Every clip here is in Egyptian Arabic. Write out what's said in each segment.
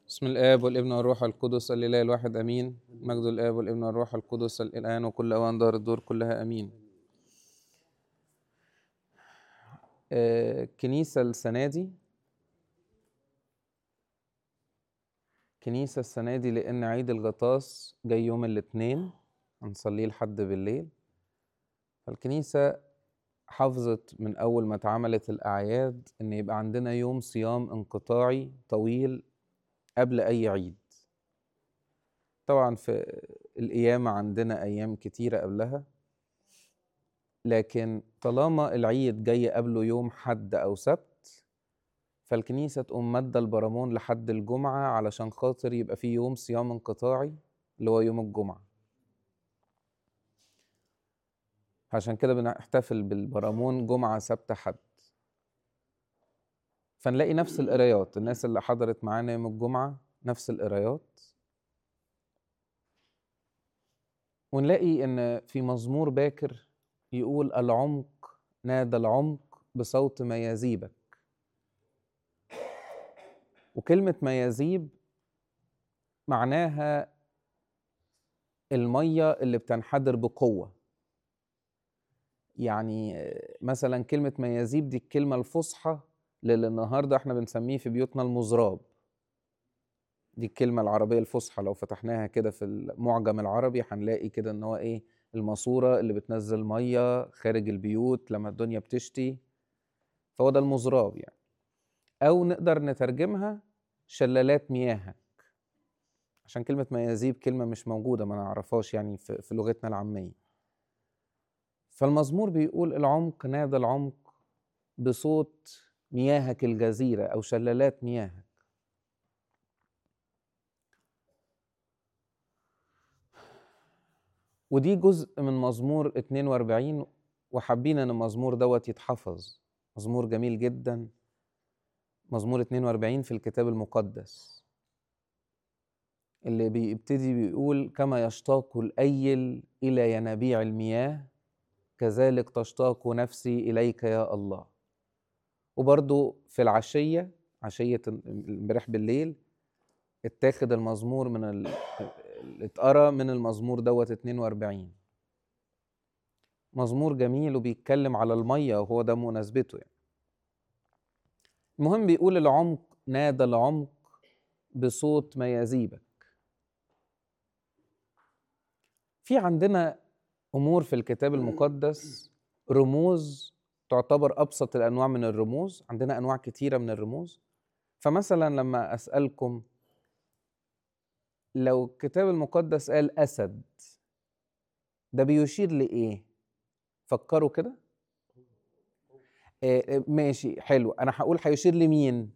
بسم الآب والابن والروح القدس الإله الواحد أمين مجد الآب والابن والروح القدس الآن وكل أوان دار الدور كلها أمين آه، الكنيسة السنة دي كنيسة السنة دي لأن عيد الغطاس جاي يوم الاثنين هنصليه لحد بالليل فالكنيسة حافظت من أول ما اتعملت الأعياد إن يبقى عندنا يوم صيام انقطاعي طويل قبل أي عيد طبعا في القيامة عندنا أيام كتيرة قبلها لكن طالما العيد جاي قبله يوم حد أو سبت فالكنيسة تقوم مادة البرامون لحد الجمعة علشان خاطر يبقى فيه يوم صيام انقطاعي اللي هو يوم الجمعة عشان كده بنحتفل بالبرامون جمعة سبت حد فنلاقي نفس القرايات الناس اللي حضرت معانا يوم الجمعة نفس القرايات ونلاقي ان في مزمور باكر يقول العمق نادى العمق بصوت ما يزيبك وكلمة ما يزيب معناها المية اللي بتنحدر بقوة يعني مثلا كلمة ما يزيب دي الكلمة الفصحى للي النهاردة احنا بنسميه في بيوتنا المزراب دي الكلمة العربية الفصحى لو فتحناها كده في المعجم العربي هنلاقي كده ان هو ايه الماسورة اللي بتنزل مية خارج البيوت لما الدنيا بتشتي فهو ده المزراب يعني او نقدر نترجمها شلالات مياهك عشان كلمة ما يزيب كلمة مش موجودة ما نعرفهاش يعني في, في لغتنا العامية فالمزمور بيقول العمق نادى العمق بصوت مياهك الجزيرة أو شلالات مياهك ودي جزء من مزمور 42 وحابين ان المزمور دوت يتحفظ مزمور جميل جدا مزمور 42 في الكتاب المقدس اللي بيبتدي بيقول كما يشتاق الأيل إلى ينابيع المياه كذلك تشتاق نفسي إليك يا الله وبرضو في العشية عشية امبارح بالليل اتاخد المزمور من ال... اتقرا من المزمور دوت 42 مزمور جميل وبيتكلم على المية وهو ده مناسبته يعني المهم بيقول العمق نادى العمق بصوت ما يزيبك في عندنا امور في الكتاب المقدس رموز تعتبر ابسط الانواع من الرموز عندنا انواع كتيره من الرموز فمثلا لما اسالكم لو الكتاب المقدس قال اسد ده بيشير لايه فكروا كده آه ماشي حلو انا هقول هيشير لمين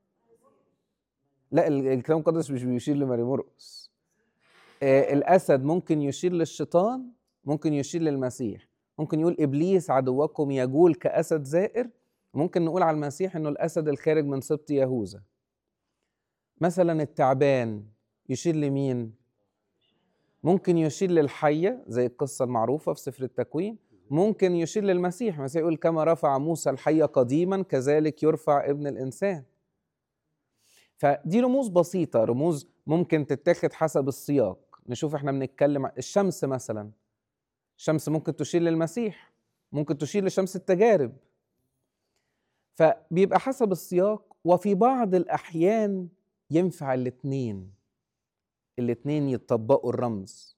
لا الكتاب المقدس مش بيشير لماري مرقس آه الاسد ممكن يشير للشيطان ممكن يشير للمسيح ممكن يقول ابليس عدوكم يجول كاسد زائر ممكن نقول على المسيح انه الاسد الخارج من سبط يهوذا مثلا التعبان يشير لمين ممكن يشير للحيه زي القصه المعروفه في سفر التكوين ممكن يشير للمسيح المسيح يقول كما رفع موسى الحيه قديما كذلك يرفع ابن الانسان فدي رموز بسيطه رموز ممكن تتاخد حسب السياق نشوف احنا بنتكلم الشمس مثلا الشمس ممكن تشير للمسيح ممكن تشير لشمس التجارب فبيبقى حسب السياق وفي بعض الأحيان ينفع الاتنين الاتنين يطبقوا الرمز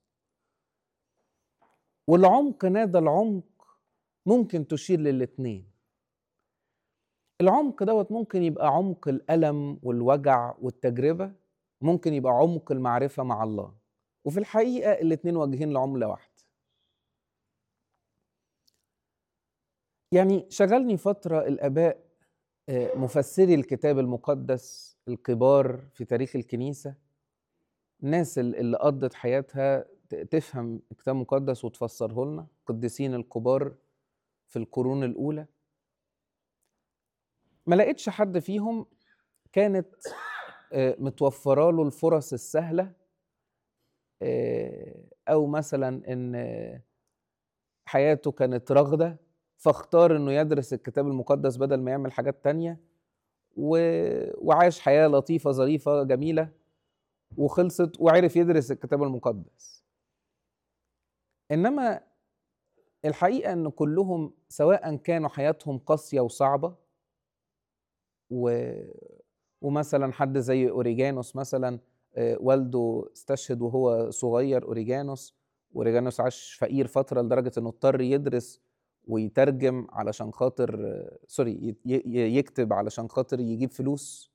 والعمق نادى العمق ممكن تشير للاتنين العمق دوت ممكن يبقى عمق الألم والوجع والتجربة ممكن يبقى عمق المعرفة مع الله وفي الحقيقة الاتنين واجهين لعملة واحدة يعني شغلني فترة الآباء مفسري الكتاب المقدس الكبار في تاريخ الكنيسة الناس اللي قضت حياتها تفهم الكتاب المقدس وتفسره لنا القديسين الكبار في القرون الأولى ما لقيتش حد فيهم كانت متوفرة له الفرص السهلة أو مثلا إن حياته كانت رغدة فاختار انه يدرس الكتاب المقدس بدل ما يعمل حاجات تانية و... وعاش حياة لطيفة ظريفة جميلة وخلصت وعرف يدرس الكتاب المقدس انما الحقيقه ان كلهم سواء كانوا حياتهم قاسيه وصعبه و... ومثلا حد زي اوريجانوس مثلا آه، والده استشهد وهو صغير اوريجانوس اوريجانوس عاش فقير فتره لدرجه انه اضطر يدرس ويترجم علشان خاطر سوري يكتب علشان خاطر يجيب فلوس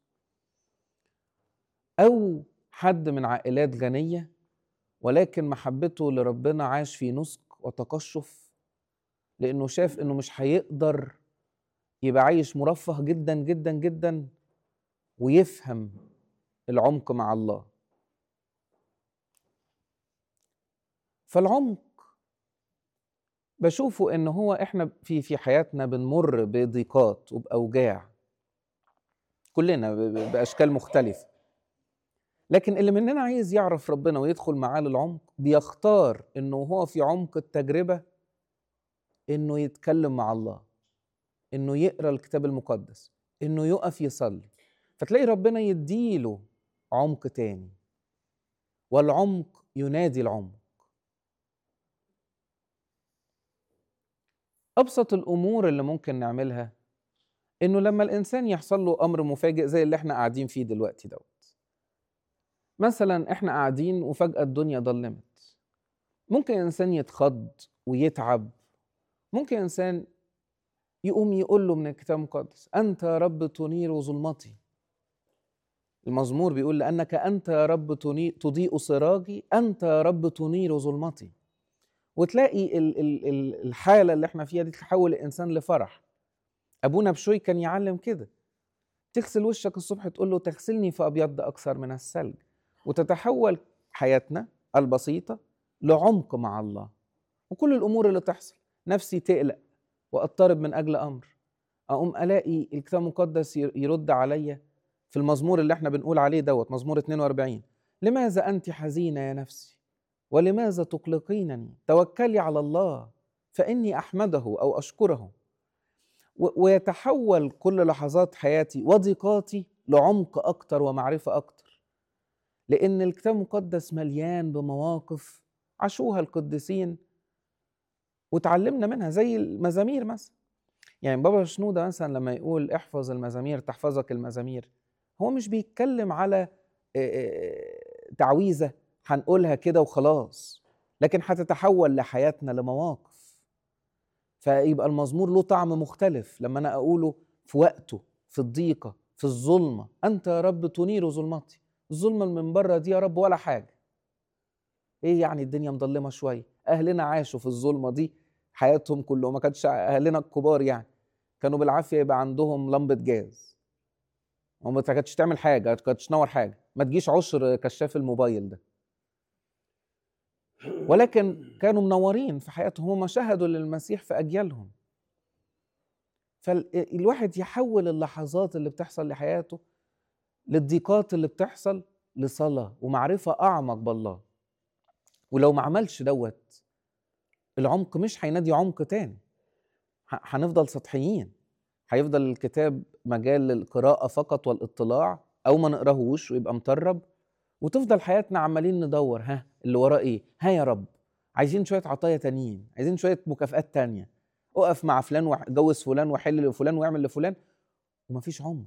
او حد من عائلات غنيه ولكن محبته لربنا عاش في نسك وتقشف لانه شاف انه مش هيقدر يبقى عايش مرفه جدا جدا جدا ويفهم العمق مع الله فالعمق بشوفه ان هو احنا في في حياتنا بنمر بضيقات وباوجاع كلنا باشكال مختلفه لكن اللي مننا عايز يعرف ربنا ويدخل معاه للعمق بيختار انه هو في عمق التجربه انه يتكلم مع الله انه يقرا الكتاب المقدس انه يقف يصلي فتلاقي ربنا يديله عمق تاني والعمق ينادي العمق ابسط الامور اللي ممكن نعملها انه لما الانسان يحصل له امر مفاجئ زي اللي احنا قاعدين فيه دلوقتي دوت مثلا احنا قاعدين وفجاه الدنيا ضلمت ممكن انسان يتخض ويتعب ممكن انسان يقوم يقول له من الكتاب المقدس انت يا رب تنير ظلمتي المزمور بيقول لانك انت يا رب تضيء سراجي انت يا رب تنير ظلمتي وتلاقي الحاله اللي احنا فيها دي تحول الانسان لفرح ابونا بشوي كان يعلم كده تغسل وشك الصبح تقول له تغسلني فابيض اكثر من الثلج وتتحول حياتنا البسيطه لعمق مع الله وكل الامور اللي تحصل نفسي تقلق واضطرب من اجل امر اقوم الاقي الكتاب المقدس يرد عليا في المزمور اللي احنا بنقول عليه دوت مزمور 42 لماذا انت حزينه يا نفسي ولماذا تقلقينني توكلي على الله فاني احمده او اشكره ويتحول كل لحظات حياتي وضيقاتي لعمق اكتر ومعرفه اكتر لان الكتاب المقدس مليان بمواقف عاشوها القديسين وتعلمنا منها زي المزامير مثلا يعني بابا شنودة مثلا لما يقول احفظ المزامير تحفظك المزامير هو مش بيتكلم على تعويذة هنقولها كده وخلاص لكن هتتحول لحياتنا لمواقف فيبقى المزمور له طعم مختلف لما انا اقوله في وقته في الضيقه في الظلمه انت يا رب تنير ظلمتي الظلمه اللي من بره دي يا رب ولا حاجه ايه يعني الدنيا مظلمه شويه اهلنا عاشوا في الظلمه دي حياتهم كلهم ما كانش اهلنا الكبار يعني كانوا بالعافيه يبقى عندهم لمبه جاز وما كانتش تعمل حاجه ما كانتش تنور حاجه ما تجيش عشر كشاف الموبايل ده ولكن كانوا منورين في حياتهم هم شهدوا للمسيح في أجيالهم فالواحد يحول اللحظات اللي بتحصل لحياته للضيقات اللي بتحصل لصلاة ومعرفة أعمق بالله ولو ما عملش دوت العمق مش هينادي عمق تاني هنفضل سطحيين هيفضل الكتاب مجال للقراءة فقط والاطلاع أو ما نقراهوش ويبقى مطرب وتفضل حياتنا عمالين ندور ها اللي وراه ايه ها يا رب عايزين شويه عطايا تانيين عايزين شويه مكافآت تانية اقف مع فلان وجوز فلان وحل لفلان واعمل لفلان ومفيش عمق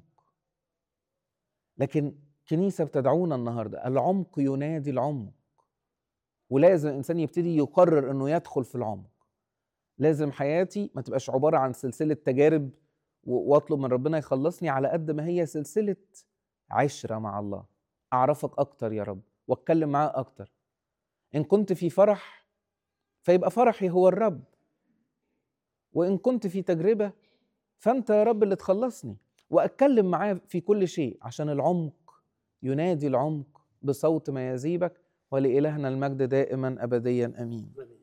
لكن كنيسة بتدعونا النهاردة العمق ينادي العمق ولازم الإنسان يبتدي يقرر أنه يدخل في العمق لازم حياتي ما تبقاش عبارة عن سلسلة تجارب واطلب من ربنا يخلصني على قد ما هي سلسلة عشرة مع الله أعرفك أكتر يا رب وأتكلم معاه أكتر إن كنت في فرح فيبقى فرحي هو الرب وإن كنت في تجربة فأنت يا رب اللي تخلصني وأتكلم معاه في كل شيء عشان العمق ينادي العمق بصوت ما يزيبك ولإلهنا المجد دائما أبديا أمين